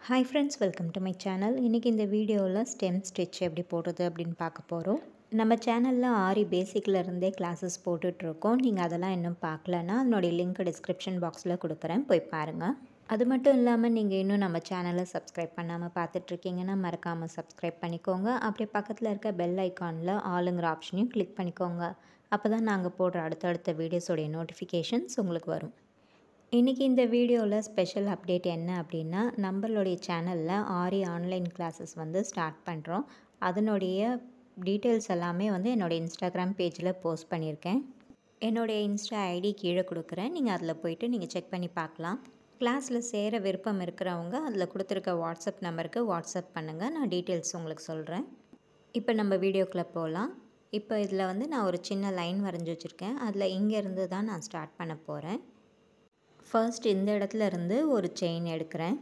hi friends welcome to my channel இன்றைக்கி இந்த வீடியோவில் ஸ்டெம் ஸ்டிச் எப்படி போடுறது அப்படின்னு பார்க்க போகிறோம் நம்ம சேனலில் ஆரி பேசிக்கில் இருந்தே கிளாஸஸ் போட்டுட்ருக்கோம் நீங்கள் அதெல்லாம் இன்னும் பார்க்கலன்னா அதனுடைய லிங்க் டிஸ்கிரிப்ஷன் பாக்ஸில் கொடுக்குறேன் போய் பாருங்கள் அது மட்டும் இல்லாமல் நீங்கள் இன்னும் நம்ம சேனலை சப்ஸ்கிரைப் பண்ணாமல் பார்த்துட்ருக்கீங்கன்னா மறக்காமல் சப்ஸ்கிரைப் பண்ணிக்கோங்க அப்படியே பக்கத்தில் இருக்க பெல் ஐக்கானில் ஆளுங்கிற ஆப்ஷனையும் கிளிக் பண்ணிக்கோங்க அப்போ தான் நாங்கள் போடுற அடுத்தடுத்த வீடியோஸோடைய நோட்டிஃபிகேஷன்ஸ் உங்களுக்கு வரும் இன்றைக்கி இந்த வீடியோவில் ஸ்பெஷல் அப்டேட் என்ன அப்படின்னா நம்மளுடைய சேனலில் ஆரி ஆன்லைன் கிளாஸஸ் வந்து ஸ்டார்ட் பண்ணுறோம் அதனுடைய டீட்டெயில்ஸ் எல்லாமே வந்து என்னோடய இன்ஸ்டாகிராம் பேஜில் போஸ்ட் பண்ணியிருக்கேன் என்னுடைய இன்ஸ்டா ஐடி கீழே கொடுக்குறேன் நீங்கள் அதில் போயிட்டு நீங்கள் செக் பண்ணி பார்க்கலாம் கிளாஸில் சேர விருப்பம் இருக்கிறவங்க அதில் கொடுத்துருக்க வாட்ஸ்அப் நம்பருக்கு வாட்ஸ்அப் பண்ணுங்கள் நான் டீட்டெயில்ஸ் உங்களுக்கு சொல்கிறேன் இப்போ நம்ம வீடியோக்குள்ளே போகலாம் இப்போ இதில் வந்து நான் ஒரு சின்ன லைன் வரைஞ்சி வச்சுருக்கேன் அதில் இங்கேருந்து தான் நான் ஸ்டார்ட் பண்ண போகிறேன் ஃபர்ஸ்ட் இந்த இடத்துல இருந்து ஒரு செயின் எடுக்கிறேன்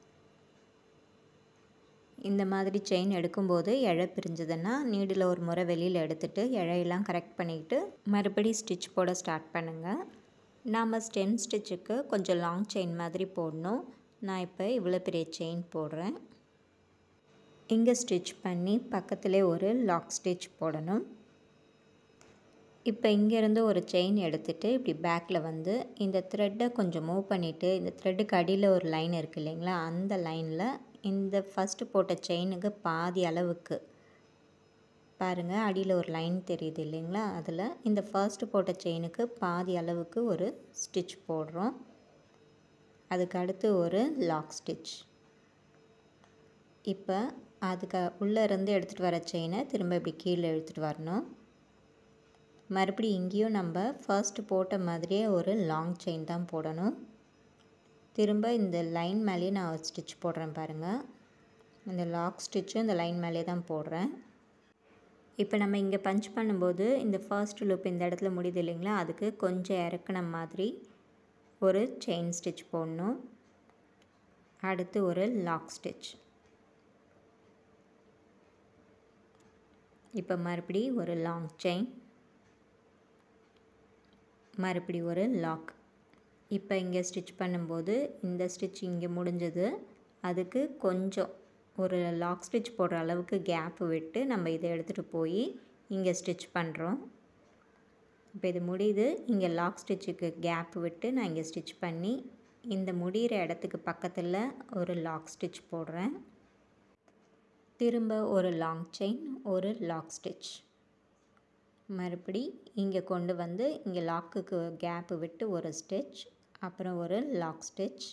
இந்த மாதிரி செயின் எடுக்கும்போது இழை பிரிஞ்சதுன்னா நீடில் ஒரு முறை வெளியில் எடுத்துகிட்டு இழையெல்லாம் கரெக்ட் பண்ணிக்கிட்டு மறுபடி ஸ்டிச் போட ஸ்டார்ட் பண்ணுங்கள் நாம் ஸ்டெம் ஸ்டிச்சுக்கு கொஞ்சம் லாங் செயின் மாதிரி போடணும் நான் இப்போ இவ்வளோ பெரிய செயின் போடுறேன் இங்கே ஸ்டிச் பண்ணி பக்கத்திலே ஒரு லாக் ஸ்டிச் போடணும் இப்போ இங்கேருந்து ஒரு செயின் எடுத்துகிட்டு இப்படி பேக்கில் வந்து இந்த த்ரெட்டை கொஞ்சம் மூவ் பண்ணிவிட்டு இந்த த்ரெட்டுக்கு அடியில் ஒரு லைன் இருக்குது இல்லைங்களா அந்த லைனில் இந்த ஃபஸ்ட்டு போட்ட செயினுக்கு பாதி அளவுக்கு பாருங்கள் அடியில் ஒரு லைன் தெரியுது இல்லைங்களா அதில் இந்த ஃபர்ஸ்ட்டு போட்ட செயினுக்கு பாதி அளவுக்கு ஒரு ஸ்டிச் போடுறோம் அதுக்கு அடுத்து ஒரு லாக் ஸ்டிச் இப்போ அதுக்கு உள்ளே இருந்து எடுத்துகிட்டு வர செயினை திரும்ப இப்படி கீழே எடுத்துகிட்டு வரணும் மறுபடி இங்கேயும் நம்ம ஃபர்ஸ்ட் போட்ட மாதிரியே ஒரு லாங் செயின் தான் போடணும் திரும்ப இந்த லைன் மேலேயே நான் ஸ்டிச் போடுறேன் பாருங்கள் இந்த லாக் ஸ்டிச்சும் இந்த லைன் மேலே தான் போடுறேன் இப்போ நம்ம இங்கே பஞ்ச் பண்ணும்போது இந்த ஃபர்ஸ்ட் லூப் இந்த இடத்துல முடியுது இல்லைங்களா அதுக்கு கொஞ்சம் இறக்குன மாதிரி ஒரு செயின் ஸ்டிச் போடணும் அடுத்து ஒரு லாக் ஸ்டிச் இப்போ மறுபடி ஒரு லாங் செயின் மறுபடி ஒரு லாக் இப்போ இங்கே ஸ்டிச் பண்ணும்போது இந்த ஸ்டிச் இங்கே முடிஞ்சது அதுக்கு கொஞ்சம் ஒரு லாக் ஸ்டிச் போடுற அளவுக்கு கேப் விட்டு நம்ம இதை எடுத்துகிட்டு போய் இங்கே ஸ்டிச் பண்ணுறோம் இப்போ இது முடியுது இங்கே லாக் ஸ்டிச்சுக்கு கேப் விட்டு நான் இங்கே ஸ்டிச் பண்ணி இந்த முடிகிற இடத்துக்கு பக்கத்தில் ஒரு லாக் ஸ்டிச் போடுறேன் திரும்ப ஒரு லாங் செயின் ஒரு லாக் ஸ்டிச் மறுபடி இங்கே கொண்டு வந்து இங்கே லாக்குக்கு கேப்பு விட்டு ஒரு ஸ்டிச் அப்புறம் ஒரு லாக் ஸ்டிச்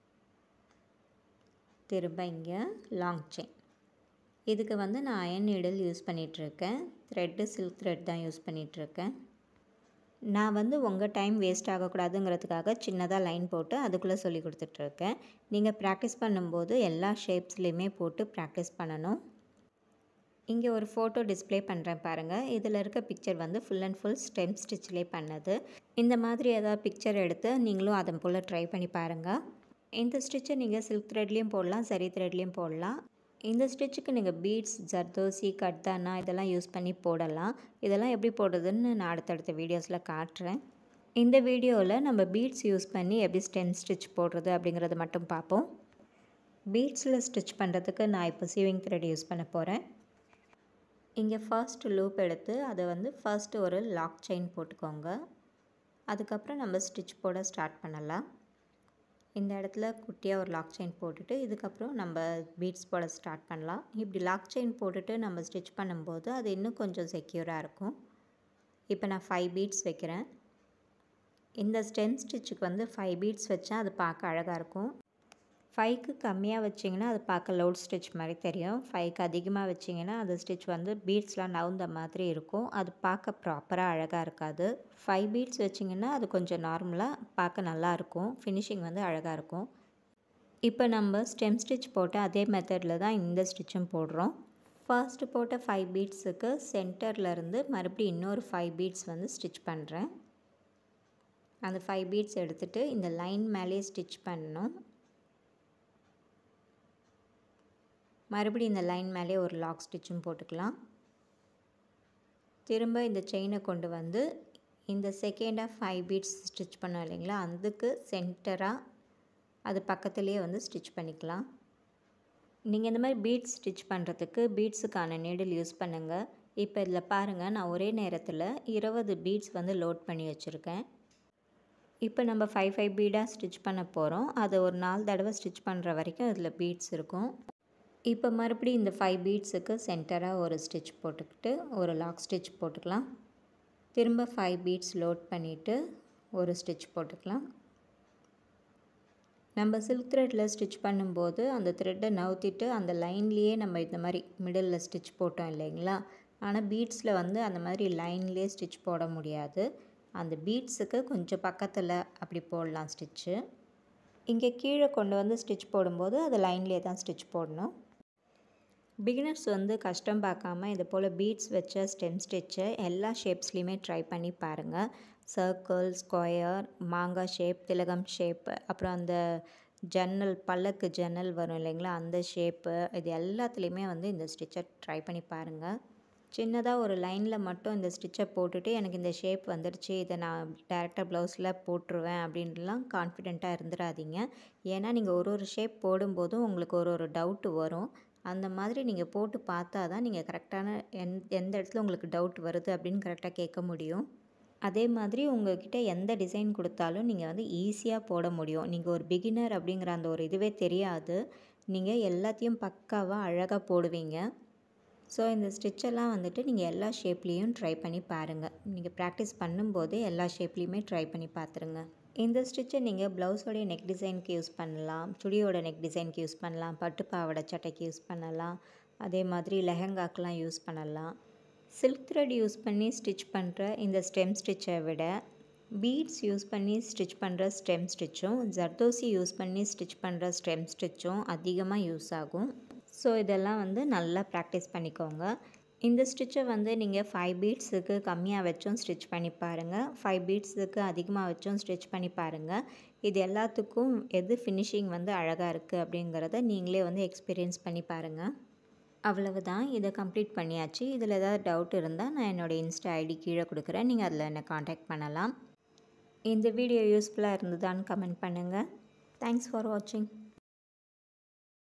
திரும்ப இங்கே லாங் செயின் இதுக்கு வந்து நான் அயன் நீடல் யூஸ் பண்ணிகிட்ருக்கேன் த்ரெட்டு சில்க் த்ரெட் தான் யூஸ் பண்ணிகிட்ருக்கேன் நான் வந்து உங்கள் டைம் வேஸ்ட் ஆகக்கூடாதுங்கிறதுக்காக சின்னதாக லைன் போட்டு அதுக்குள்ளே சொல்லி கொடுத்துட்ருக்கேன் நீங்கள் ப்ராக்டிஸ் பண்ணும்போது எல்லா ஷேப்ஸ்லேயுமே போட்டு ப்ராக்டிஸ் பண்ணணும் இங்கே ஒரு ஃபோட்டோ டிஸ்பிளே பண்ணுறேன் பாருங்கள் இதில் இருக்க பிக்சர் வந்து ஃபுல் அண்ட் ஃபுல் ஸ்டெம் ஸ்டிச்லேயே பண்ணது இந்த மாதிரி ஏதாவது பிக்சர் எடுத்து நீங்களும் அதன் போல் ட்ரை பண்ணி பாருங்கள் இந்த ஸ்டிச்சை நீங்கள் சில்க் த்ரெட்லேயும் போடலாம் சரி த்ரெட்லேயும் போடலாம் இந்த ஸ்டிச்சுக்கு நீங்கள் பீட்ஸ் ஜர்தோசி கட்தானா இதெல்லாம் யூஸ் பண்ணி போடலாம் இதெல்லாம் எப்படி போடுறதுன்னு நான் அடுத்தடுத்த வீடியோஸில் காட்டுறேன் இந்த வீடியோவில் நம்ம பீட்ஸ் யூஸ் பண்ணி எப்படி ஸ்டெம் ஸ்டிச் போடுறது அப்படிங்கிறத மட்டும் பார்ப்போம் பீட்ஸில் ஸ்டிச் பண்ணுறதுக்கு நான் இப்போ சீவிங் த்ரெட் யூஸ் பண்ண போகிறேன் இங்கே ஃபர்ஸ்ட் லூப் எடுத்து அதை வந்து ஃபர்ஸ்ட்டு ஒரு லாக் செயின் போட்டுக்கோங்க அதுக்கப்புறம் நம்ம ஸ்டிச் போட ஸ்டார்ட் பண்ணலாம் இந்த இடத்துல குட்டியாக ஒரு லாக் செயின் போட்டுட்டு இதுக்கப்புறம் நம்ம பீட்ஸ் போட ஸ்டார்ட் பண்ணலாம் இப்படி லாக் செயின் போட்டுட்டு நம்ம ஸ்டிச் பண்ணும்போது அது இன்னும் கொஞ்சம் செக்யூராக இருக்கும் இப்போ நான் ஃபைவ் பீட்ஸ் வைக்கிறேன் இந்த ஸ்டெம் ஸ்டிச்சுக்கு வந்து ஃபைவ் பீட்ஸ் வச்சா அது பார்க்க அழகாக இருக்கும் ஃபைவ்க்கு கம்மியாக வச்சிங்கன்னா அது பார்க்க லவுட் ஸ்டிச் மாதிரி தெரியும் ஃபைவ்க்கு அதிகமாக வச்சிங்கன்னா அது ஸ்டிச் வந்து பீட்ஸ்லாம் நவுந்த மாதிரி இருக்கும் அது பார்க்க ப்ராப்பராக அழகாக இருக்காது ஃபைவ் பீட்ஸ் வச்சிங்கன்னா அது கொஞ்சம் நார்மலாக பார்க்க நல்லாயிருக்கும் ஃபினிஷிங் வந்து அழகாக இருக்கும் இப்போ நம்ம ஸ்டெம் ஸ்டிச் போட்டு அதே மெத்தடில் தான் இந்த ஸ்டிச்சும் போடுறோம் ஃபர்ஸ்ட்டு போட்ட ஃபைவ் பீட்ஸுக்கு சென்டர்லேருந்து மறுபடியும் இன்னொரு ஃபைவ் பீட்ஸ் வந்து ஸ்டிச் பண்ணுறேன் அந்த ஃபைவ் பீட்ஸ் எடுத்துகிட்டு இந்த லைன் மேலேயே ஸ்டிச் பண்ணணும் மறுபடியும் இந்த லைன் மேலே ஒரு லாக் ஸ்டிச்சும் போட்டுக்கலாம் திரும்ப இந்த செயினை கொண்டு வந்து இந்த செகண்டாக ஃபைவ் பீட்ஸ் ஸ்டிச் பண்ணோம் இல்லைங்களா அதுக்கு சென்டராக அது பக்கத்துலேயே வந்து ஸ்டிச் பண்ணிக்கலாம் நீங்கள் இந்த மாதிரி பீட்ஸ் ஸ்டிச் பண்ணுறதுக்கு பீட்ஸுக்கான நீடில் யூஸ் பண்ணுங்கள் இப்போ இதில் பாருங்கள் நான் ஒரே நேரத்தில் இருபது பீட்ஸ் வந்து லோட் பண்ணி வச்சுருக்கேன் இப்போ நம்ம ஃபைவ் ஃபைவ் பீடாக ஸ்டிச் பண்ண போகிறோம் அதை ஒரு நாலு தடவை ஸ்டிச் பண்ணுற வரைக்கும் இதில் பீட்ஸ் இருக்கும் இப்போ மறுபடியும் இந்த ஃபைவ் பீட்ஸுக்கு சென்டராக ஒரு ஸ்டிச் போட்டுக்கிட்டு ஒரு லாக் ஸ்டிச் போட்டுக்கலாம் திரும்ப ஃபைவ் பீட்ஸ் லோட் பண்ணிவிட்டு ஒரு ஸ்டிச் போட்டுக்கலாம் நம்ம சில்க் த்ரெட்டில் ஸ்டிச் பண்ணும்போது அந்த த்ரெட்டை நவுத்திட்டு அந்த லைன்லேயே நம்ம இந்த மாதிரி மிடில் ஸ்டிச் போட்டோம் இல்லைங்களா ஆனால் பீட்ஸில் வந்து அந்த மாதிரி லைன்லேயே ஸ்டிச் போட முடியாது அந்த பீட்ஸுக்கு கொஞ்சம் பக்கத்தில் அப்படி போடலாம் ஸ்டிச்சு இங்கே கீழே கொண்டு வந்து ஸ்டிச் போடும்போது அது லைன்லேயே தான் ஸ்டிச் போடணும் பிகினர்ஸ் வந்து கஷ்டம் பார்க்காம இது போல் பீட்ஸ் வச்ச ஸ்டெம் ஸ்டிச்சை எல்லா ஷேப்ஸ்லேயுமே ட்ரை பண்ணி பாருங்கள் சர்க்கிள் ஸ்கொயர் மாங்காய் ஷேப் திலகம் ஷேப் அப்புறம் அந்த ஜன்னல் பல்லக்கு ஜன்னல் வரும் இல்லைங்களா அந்த ஷேப்பு இது எல்லாத்துலேயுமே வந்து இந்த ஸ்டிச்சை ட்ரை பண்ணி பாருங்கள் சின்னதாக ஒரு லைனில் மட்டும் இந்த ஸ்டிச்சை போட்டுட்டு எனக்கு இந்த ஷேப் வந்துடுச்சு இதை நான் டேரெக்டாக ப்ளவுஸில் போட்டுருவேன் அப்படின்லாம் கான்ஃபிடெண்ட்டாக இருந்துடாதீங்க ஏன்னா நீங்கள் ஒரு ஒரு ஷேப் போடும்போதும் உங்களுக்கு ஒரு ஒரு டவுட்டு வரும் அந்த மாதிரி நீங்கள் போட்டு பார்த்தா தான் நீங்கள் கரெக்டான எந் எந்த இடத்துல உங்களுக்கு டவுட் வருது அப்படின்னு கரெக்டாக கேட்க முடியும் அதே மாதிரி உங்கள்கிட்ட எந்த டிசைன் கொடுத்தாலும் நீங்கள் வந்து ஈஸியாக போட முடியும் நீங்கள் ஒரு பிகினர் அப்படிங்கிற அந்த ஒரு இதுவே தெரியாது நீங்கள் எல்லாத்தையும் பக்காவாக அழகாக போடுவீங்க ஸோ இந்த ஸ்டிச்செல்லாம் வந்துட்டு நீங்கள் எல்லா ஷேப்லேயும் ட்ரை பண்ணி பாருங்கள் நீங்கள் ப்ராக்டிஸ் பண்ணும்போதே எல்லா ஷேப்லேயுமே ட்ரை பண்ணி பார்த்துருங்க இந்த ஸ்டிச்சை நீங்கள் ப்ளவுஸோடைய நெக் டிசைனுக்கு யூஸ் பண்ணலாம் சுடியோட நெக் டிசைனுக்கு யூஸ் பண்ணலாம் பட்டு பாவாடை சட்டைக்கு யூஸ் பண்ணலாம் அதே மாதிரி லெஹங்காக்கெலாம் யூஸ் பண்ணலாம் சில்க் த்ரெட் யூஸ் பண்ணி ஸ்டிச் பண்ணுற இந்த ஸ்டெம் ஸ்டிச்சை விட பீட்ஸ் யூஸ் பண்ணி ஸ்டிச் பண்ணுற ஸ்டெம் ஸ்டிச்சும் ஜர்தோசி யூஸ் பண்ணி ஸ்டிச் பண்ணுற ஸ்டெம் ஸ்டிச்சும் அதிகமாக யூஸ் ஆகும் ஸோ இதெல்லாம் வந்து நல்லா ப்ராக்டிஸ் பண்ணிக்கோங்க இந்த ஸ்டிச்சை வந்து நீங்கள் ஃபைவ் பீட்ஸுக்கு கம்மியாக வச்சும் ஸ்டிச் பண்ணி பாருங்கள் ஃபைவ் பீட்ஸுக்கு அதிகமாக வச்சும் ஸ்டிச் பண்ணி பாருங்கள் இது எல்லாத்துக்கும் எது ஃபினிஷிங் வந்து அழகாக இருக்குது அப்படிங்கிறத நீங்களே வந்து எக்ஸ்பீரியன்ஸ் பண்ணி பாருங்கள் அவ்வளவுதான் இதை கம்ப்ளீட் பண்ணியாச்சு இதில் ஏதாவது டவுட் இருந்தால் நான் என்னோடய இன்ஸ்டா ஐடி கீழே கொடுக்குறேன் நீங்கள் அதில் என்னை காண்டாக்ட் பண்ணலாம் இந்த வீடியோ யூஸ்ஃபுல்லாக இருந்ததான்னு கமெண்ட் பண்ணுங்கள் தேங்க்ஸ் ஃபார் வாட்சிங்